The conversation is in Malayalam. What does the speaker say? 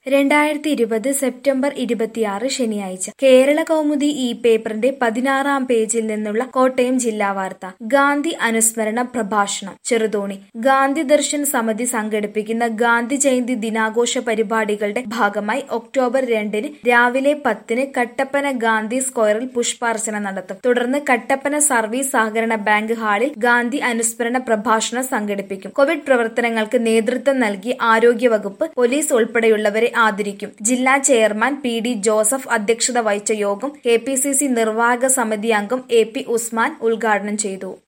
രണ്ടായിരത്തി ഇരുപത് സെപ്റ്റംബർ ഇരുപത്തിയാറ് ശനിയാഴ്ച കേരള കൗമുദി ഈ പേപ്പറിന്റെ പതിനാറാം പേജിൽ നിന്നുള്ള കോട്ടയം ജില്ലാ വാർത്ത ഗാന്ധി അനുസ്മരണ പ്രഭാഷണം ചെറുതോണി ഗാന്ധി ദർശൻ സമിതി സംഘടിപ്പിക്കുന്ന ഗാന്ധി ജയന്തി ദിനാഘോഷ പരിപാടികളുടെ ഭാഗമായി ഒക്ടോബർ രണ്ടിന് രാവിലെ പത്തിന് കട്ടപ്പന ഗാന്ധി സ്ക്വയറിൽ പുഷ്പാർച്ചന നടത്തും തുടർന്ന് കട്ടപ്പന സർവീസ് സഹകരണ ബാങ്ക് ഹാളിൽ ഗാന്ധി അനുസ്മരണ പ്രഭാഷണം സംഘടിപ്പിക്കും കോവിഡ് പ്രവർത്തനങ്ങൾക്ക് നേതൃത്വം നൽകി ആരോഗ്യവകുപ്പ് പോലീസ് ഉൾപ്പെടെയുള്ളവരെ ആദരിക്കും ജില്ലാ ചെയർമാൻ പി ഡി ജോസഫ് അധ്യക്ഷത വഹിച്ച യോഗം കെ പി സി സി നിർവാഹക സമിതി അംഗം എ പി ഉസ്മാൻ ഉദ്ഘാടനം ചെയ്തു